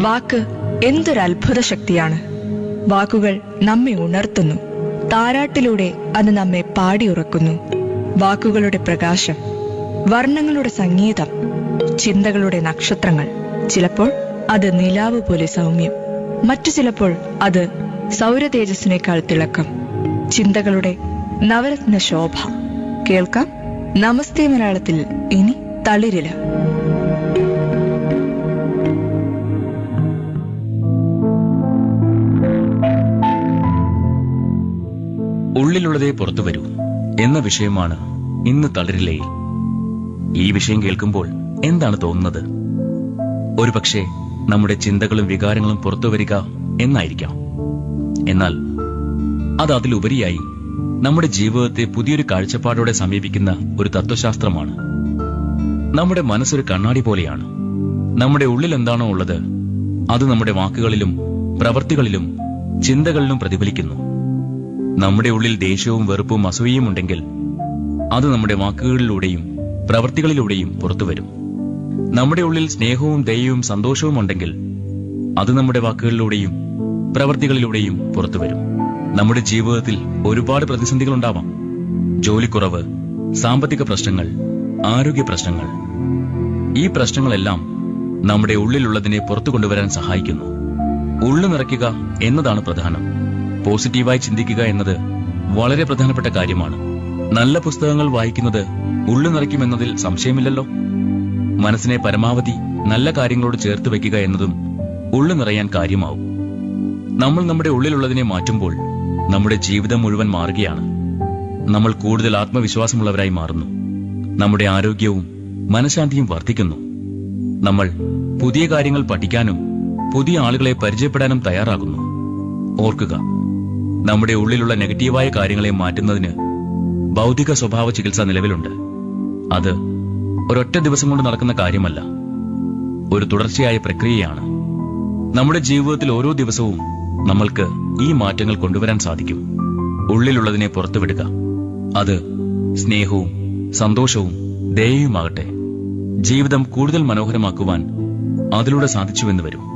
വാക്ക് എന്തൊരു അത്ഭുത ശക്തിയാണ് വാക്കുകൾ നമ്മെ ഉണർത്തുന്നു താരാട്ടിലൂടെ അത് നമ്മെ പാടിയുറക്കുന്നു വാക്കുകളുടെ പ്രകാശം വർണ്ണങ്ങളുടെ സംഗീതം ചിന്തകളുടെ നക്ഷത്രങ്ങൾ ചിലപ്പോൾ അത് നിലാവ് പോലെ സൗമ്യം മറ്റു ചിലപ്പോൾ അത് സൗരതേജസ്സിനേക്കാൾ തിളക്കം ചിന്തകളുടെ നവരത്ന ശോഭ കേൾക്കാം നമസ്തേ മലയാളത്തിൽ ഇനി തളിരില ഉള്ളിലുള്ളതേ പുറത്തു വരൂ എന്ന വിഷയമാണ് ഇന്ന് തളിരിലയിൽ ഈ വിഷയം കേൾക്കുമ്പോൾ എന്താണ് തോന്നുന്നത് ഒരുപക്ഷെ നമ്മുടെ ചിന്തകളും വികാരങ്ങളും പുറത്തു വരിക എന്നായിരിക്കാം എന്നാൽ അത് അതിലുപരിയായി നമ്മുടെ ജീവിതത്തെ പുതിയൊരു കാഴ്ചപ്പാടോടെ സമീപിക്കുന്ന ഒരു തത്വശാസ്ത്രമാണ് നമ്മുടെ മനസ്സൊരു കണ്ണാടി പോലെയാണ് നമ്മുടെ ഉള്ളിൽ എന്താണോ ഉള്ളത് അത് നമ്മുടെ വാക്കുകളിലും പ്രവർത്തികളിലും ചിന്തകളിലും പ്രതിഫലിക്കുന്നു നമ്മുടെ ഉള്ളിൽ ദേഷ്യവും വെറുപ്പും അസൂയയും ഉണ്ടെങ്കിൽ അത് നമ്മുടെ വാക്കുകളിലൂടെയും പ്രവൃത്തികളിലൂടെയും പുറത്തുവരും നമ്മുടെ ഉള്ളിൽ സ്നേഹവും ദയവും സന്തോഷവും ഉണ്ടെങ്കിൽ അത് നമ്മുടെ വാക്കുകളിലൂടെയും പ്രവൃത്തികളിലൂടെയും പുറത്തുവരും നമ്മുടെ ജീവിതത്തിൽ ഒരുപാട് പ്രതിസന്ധികൾ ഉണ്ടാവാം ജോലിക്കുറവ് സാമ്പത്തിക പ്രശ്നങ്ങൾ ആരോഗ്യ പ്രശ്നങ്ങൾ ഈ പ്രശ്നങ്ങളെല്ലാം നമ്മുടെ ഉള്ളിലുള്ളതിനെ പുറത്തു കൊണ്ടുവരാൻ സഹായിക്കുന്നു ഉള്ളു നിറയ്ക്കുക എന്നതാണ് പ്രധാനം പോസിറ്റീവായി ചിന്തിക്കുക എന്നത് വളരെ പ്രധാനപ്പെട്ട കാര്യമാണ് നല്ല പുസ്തകങ്ങൾ വായിക്കുന്നത് ഉള്ളു നിറയ്ക്കുമെന്നതിൽ സംശയമില്ലല്ലോ മനസ്സിനെ പരമാവധി നല്ല കാര്യങ്ങളോട് ചേർത്ത് വെക്കുക എന്നതും ഉള്ളു നിറയാൻ കാര്യമാവും നമ്മൾ നമ്മുടെ ഉള്ളിലുള്ളതിനെ മാറ്റുമ്പോൾ നമ്മുടെ ജീവിതം മുഴുവൻ മാറുകയാണ് നമ്മൾ കൂടുതൽ ആത്മവിശ്വാസമുള്ളവരായി മാറുന്നു നമ്മുടെ ആരോഗ്യവും മനഃശാന്തിയും വർദ്ധിക്കുന്നു നമ്മൾ പുതിയ കാര്യങ്ങൾ പഠിക്കാനും പുതിയ ആളുകളെ പരിചയപ്പെടാനും തയ്യാറാകുന്നു ഓർക്കുക നമ്മുടെ ഉള്ളിലുള്ള നെഗറ്റീവായ കാര്യങ്ങളെ മാറ്റുന്നതിന് ഭൗതിക സ്വഭാവ ചികിത്സ നിലവിലുണ്ട് അത് ഒരൊറ്റ ദിവസം കൊണ്ട് നടക്കുന്ന കാര്യമല്ല ഒരു തുടർച്ചയായ പ്രക്രിയയാണ് നമ്മുടെ ജീവിതത്തിൽ ഓരോ ദിവസവും നമ്മൾക്ക് ഈ മാറ്റങ്ങൾ കൊണ്ടുവരാൻ സാധിക്കും ഉള്ളിലുള്ളതിനെ പുറത്തുവിടുക അത് സ്നേഹവും സന്തോഷവും ദയയുമാകട്ടെ ജീവിതം കൂടുതൽ മനോഹരമാക്കുവാൻ അതിലൂടെ സാധിച്ചുവെന്ന് വരും